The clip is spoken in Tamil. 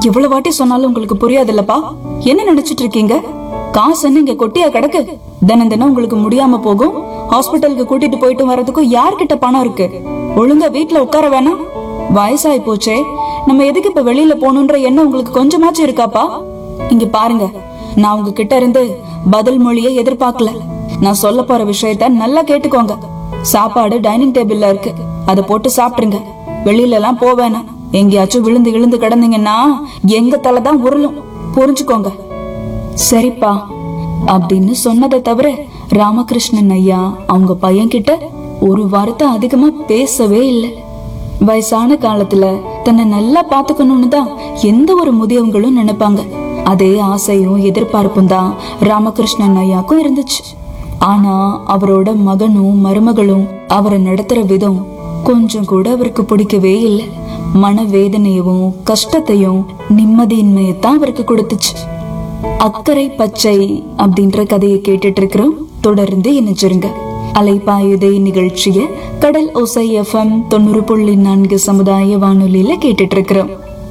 எவ்வளவு வாட்டி சொன்னாலும் உங்களுக்கு புரியாதுல்லப்பா என்ன நினைச்சிட்டு இருக்கீங்க காசுன்னு இங்க கொட்டியா கிடக்கு தினம் தினம் உங்களுக்கு முடியாம போகும் ஹாஸ்பிட்டலுக்கு கூட்டிட்டு போயிட்டு வர்றதுக்கும் யார்கிட்ட பணம் இருக்கு ஒழுங்கா வீட்ல உட்கார வேணாம் வயசாயி போச்சே நம்ம எதுக்கு இப்ப வெளியில போகணுன்ற எண்ணம் உங்களுக்கு கொஞ்சமாச்சும் இருக்காப்பா இங்க பாருங்க நான் உங்ககிட்ட இருந்து பதில் மொழியை எதிர்பார்க்கல நான் சொல்ல போற விஷயத்த நல்லா கேட்டுக்கோங்க சாப்பாடு டைனிங் டேபிள்ல இருக்கு அதை போட்டு சாப்பிட்டுருங்க வெளியில எல்லாம் போவேணாம் எங்கேயாச்சும் விழுந்து விழுந்து கிடந்தீங்கன்னா எங்க தலை தான் உருளும் புரிஞ்சுக்கோங்க சரிப்பா அப்படின்னு சொன்னதை தவிர ராமகிருஷ்ணன் ஐயா அவங்க பையன் கிட்ட ஒரு வார்த்தை அதிகமா பேசவே இல்லை வயசான காலத்துல தன்னை நல்லா பாத்துக்கணும்னு தான் எந்த ஒரு முதியவங்களும் நினைப்பாங்க அதே ஆசையும் எதிர்பார்ப்பும் தான் ராமகிருஷ்ணன் ஐயாக்கும் இருந்துச்சு ஆனா அவரோட மகனும் மருமகளும் அவரை நடத்துற விதம் கொஞ்சம் கூட அவருக்கு பிடிக்கவே இல்லை மனவேதனையவும் கஷ்டத்தையும் நிம்மதியின்மையத்தான் அவருக்கு கொடுத்துச்சு அக்கறை பச்சை அப்படின்ற கதையை கேட்டுட்டு இருக்கிறோம் தொடர்ந்து இணைஞ்சிருங்க அலைப்பாயுதை நிகழ்ச்சிய கடல் ஒசை எஃப்எம் தொண்ணூறு புள்ளி நான்கு சமுதாய வானொலியில கேட்டுட்டு இருக்கிறோம்